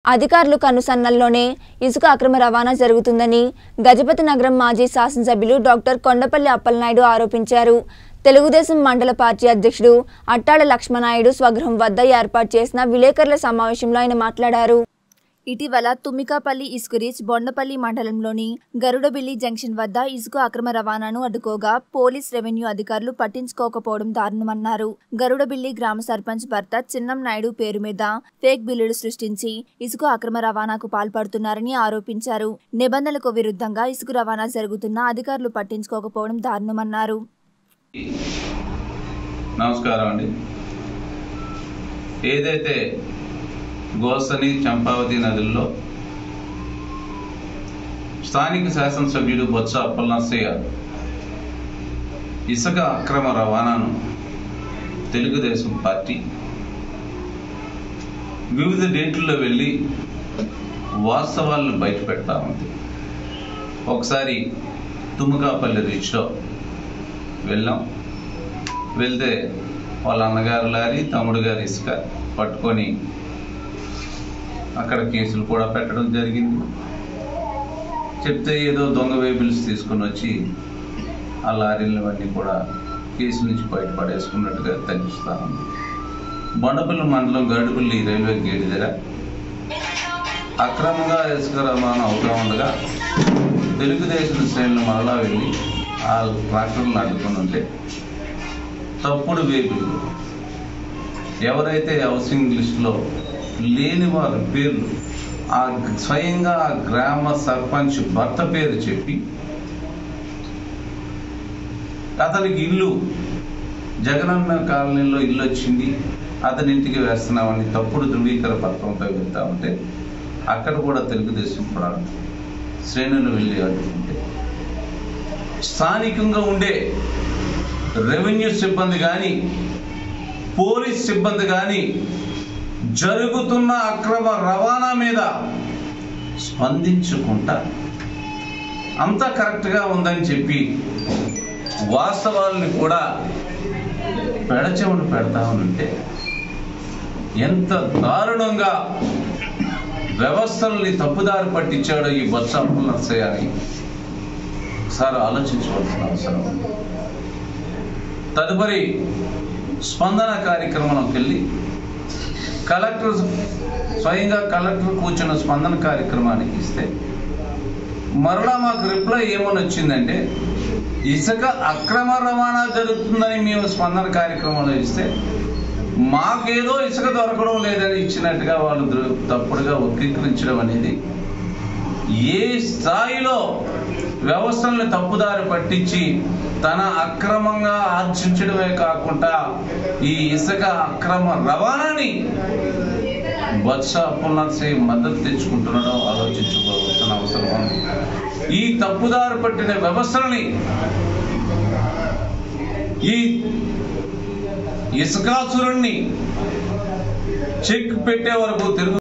అధికారులు కనుసన్నల్లోనే ఇసుక అక్రమ రవాణా జరుగుతుందని గజపతి నగరం మాజీ శాసనసభ్యులు డాక్టర్ కొండపల్లి అప్పలనాయుడు ఆరోపించారు తెలుగుదేశం మండల పార్టీ అధ్యక్షుడు అట్టాడ లక్ష్మణాయుడు స్వగృహం వద్ద ఏర్పాటు చేసిన విలేకరుల సమావేశంలో ఆయన మాట్లాడారు ఇటీవల తుమ్మికాపల్లి ఇసుక రీచ్ బొండపల్లి మండలంలోని గరుడబిల్లి జంక్షన్ వద్ద ఇసుక అక్రమ రవాణాను అడ్డుకోగా పోలీస్ రెవెన్యూ అధికారులు పట్టించుకోకపోవడం దారుణమన్నారు గరుడబిల్లి గ్రామ సర్పంచ్ భర్త చిన్నం నాయుడు పేరు మీద ఫేక్ బిల్లులు సృష్టించి ఇసుక అక్రమ రవాణాకు పాల్పడుతున్నారని ఆరోపించారు నిబంధనలకు విరుద్ధంగా ఇసుక రవాణా జరుగుతున్నా అధికారులు పట్టించుకోకపోవడం దారుణమన్నారు నమస్కారం అండి ఏదైతే గోసని చంపావతి నదుల్లో స్థానిక శాసనసభ్యుడు బొత్స అప్పలనర్సయ్య ఇసుక అక్రమ రవాణాను తెలుగుదేశం పార్టీ వివిధ డేట్లలో వెళ్ళి వాస్తవాలను బయట పెడతా ఉంది ఒకసారి తుమ్మకాపల్లి రీచ్లో వెళ్ళాం వెళ్తే వాళ్ళ అన్నగారు లారీ తమ్ముడు గారి ఇసుక పట్టుకొని అక్కడ కేసులు కూడా పెట్టడం జరిగింది చెప్తే ఏదో దొంగ వేబిల్స్ తీసుకొని వచ్చి ఆ లారీలవన్నీ కూడా కేసు నుంచి బయటపడేసుకున్నట్టుగా తెలుస్తా ఉంది బొండపల్లి మండలం గడుపుల్లి రైల్వే గేట్ దగ్గర అక్రమంగా ఇసుక రవాణా అవుతూ ఉండగా తెలుగుదేశం శ్రేణులు మరలా వెళ్ళి ఆ ట్రాక్టర్లను అడ్డుకుని ఉంటే తప్పుడు వేపులు ఎవరైతే హౌసింగ్ లిస్టులో లేని వారి పేర్లు ఆ స్వయంగా ఆ గ్రామ సర్పంచ్ భర్త పేరు చెప్పి అతనికి ఇల్లు జగనన్న కాలనీలో ఇల్లు వచ్చింది అతని ఇంటికి వేస్తున్నామని తప్పుడు ధృవీకర పత్రంతో వెళ్తా ఉంటే అక్కడ కూడా తెలుగుదేశం కూడా శ్రేణులు వెళ్ళి అడ్డుకుంటే స్థానికంగా ఉండే రెవెన్యూ సిబ్బంది కానీ పోలీస్ సిబ్బంది కానీ జరుగుతున్న అక్రమ రవాణా మీద స్పందించుకుంటా అంతా కరెక్ట్గా ఉందని చెప్పి వాస్తవాలను కూడా పెడచెవులు పెడతా ఉంటే ఎంత దారుణంగా వ్యవస్థల్ని తప్పుదారి పట్టించాడో ఈ బొత్స నర్సయ్య అని ఒకసారి ఆలోచించవలసిన అవసరం ఉంది తదుపరి స్పందన కార్యక్రమంలోకి వెళ్ళి కలెక్టర్ స్వయంగా కలెక్టర్ కూర్చున్న స్పందన కార్యక్రమానికి ఇస్తే మరలా మాకు రిప్లై ఏమని వచ్చిందంటే ఇసుక అక్రమ రవాణా జరుగుతుందని మేము స్పందన కార్యక్రమంలో ఇస్తే మాకేదో ఇసుక దొరకడం లేదని ఇచ్చినట్టుగా వాళ్ళు దృ- తప్పుడుగా వక్రీకరించడం అనేది ఏ స్థాయిలో వ్యవస్థల్ని తప్పుదారి పట్టించి తన అక్రమంగా ఆర్జించడమే కాకుండా ఈ ఇసుక అక్రమ రవాణాని బొత్స అప్పులనర్సీ మద్దతు తెచ్చుకుంటున్నడం ఆలోచించుకోవాల్సిన అవసరం ఉంది ఈ తప్పుదారి పట్టిన వ్యవస్థలని ఈ ఇసుకాసురుణ్ణి చెక్ పెట్టే వరకు తిరుగు